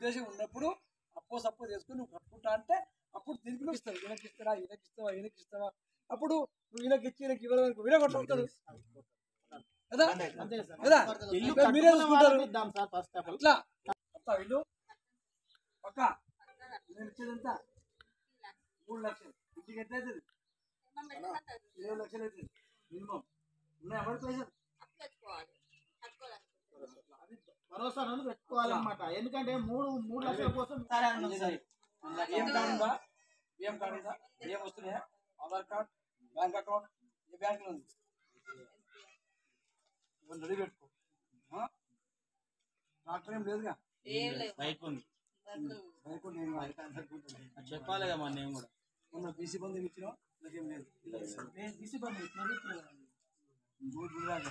ఉద్దేశం ఉన్నప్పుడు అప్పో సప్పో చేసుకుని నువ్వు కట్టుకుంటా అంటే అప్పుడు దీనికి నువ్వు ఇస్తావు ఈయనకి ఇస్తావా ఈయనకి ఇస్తావా ఈయనకి ఇస్తావా అప్పుడు నువ్వు ఈయనకి ఇచ్చి ఈయనకి ఇవ్వడానికి వీడే కొట్టుకుంటాడు కదా అంతే సార్ కదా ఇల్లు మరి మీరే కట్టుకున్న చూసుకుంటారు వాళ్ళకి ఇద్దాం సార్ ఫస్ట్ ఆఫ్ ఆల్ అట్లా మొత్తం ఇల్లు పక్క నేను ఇచ్చేది ఎంత మూడు లక్షలు ఇంటికి ఎంత అవుతుంది ఇరవై లక్షలు అవుతుంది మినిమం ఉన్నాయి ఎవరి పైసలు అది భరోసా అనేది పెట్టుకోవాలన్నమాట ఎందుకంటే మూడు మూడు లక్షల కోసం ఏం కార్డు ఉందా ఏం కార్డు ఉందా ఏం వస్తున్నాయా ఆధార్ కార్డ్ బ్యాంక్ అకౌంట్ ఏ బ్యాంకులో ఉంది ఇవన్నీ రెడీ పెట్టుకో ఆ? డాక్టర్ ఏం లేదుగా బైక్ ఉంది బైక్ నేను బైక్ అనుకుంటున్నాను. అది చెప్పాలి కదా మన నేను కూడా మొన్న బీసీ బంధు ఇచ్చినా నాకేం లేదు బీసీ బంధు ఇస్తున్నారు, ఇస్తున్నారు. మూడు మూడు దాకా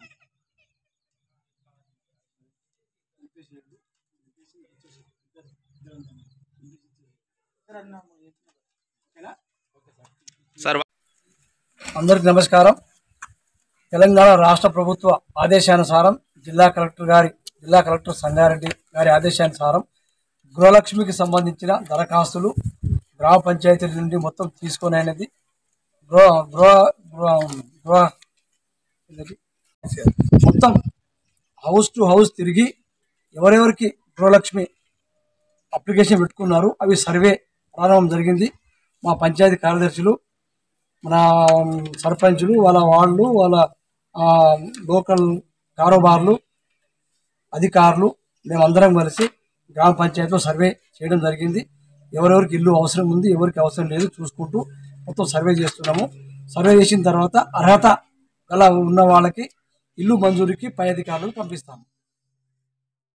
చెప్పేసి చెప్పు. చెప్పేసి ఇచ్చేసి. ఇద్దరు- ఇద్దరు ఉంటాము. ఇద్దరు అన్నాము, ఇచ్చినారు. ఓకేనా సార్ అందరికి నమస్కారం తెలంగాణ రాష్ట్ర ప్రభుత్వ ఆదేశానుసారం జిల్లా కలెక్టర్ గారి జిల్లా కలెక్టర్ సంగారెడ్డి గారి ఆదేశానుసారం గృహలక్ష్మికి సంబంధించిన దరఖాస్తులు గ్రామ పంచాయతీల నుండి మొత్తం తీసుకొని అనేది గృహ గృహ గృహ గృహ ఏంటది? మొత్తం హౌస్ టు హౌస్ తిరిగి ఎవరెవరికి గృహలక్ష్మి అప్లికేషన్ పెట్టుకున్నారు అవి సర్వే ప్రారంభం జరిగింది మా పంచాయతీ కార్యదర్శులు మన సర్పంచులు వాళ్ళ వాళ్ళు వాళ్ళ ఆ, లోకల్ కారోబార్లు అధికారులు మేమందరం కలిసి గ్రామ పంచాయతీలో సర్వే చేయడం జరిగింది ఎవరెవరికి ఇల్లు అవసరం ఉంది ఎవరికి అవసరం లేదు చూసుకుంటూ మొత్తం సర్వే చేస్తున్నాము సర్వే చేసిన తర్వాత అర్హత గల ఉన్న వాళ్ళకి ఇల్లు మంజూరికి పై అధికారులకు పంపిస్తాము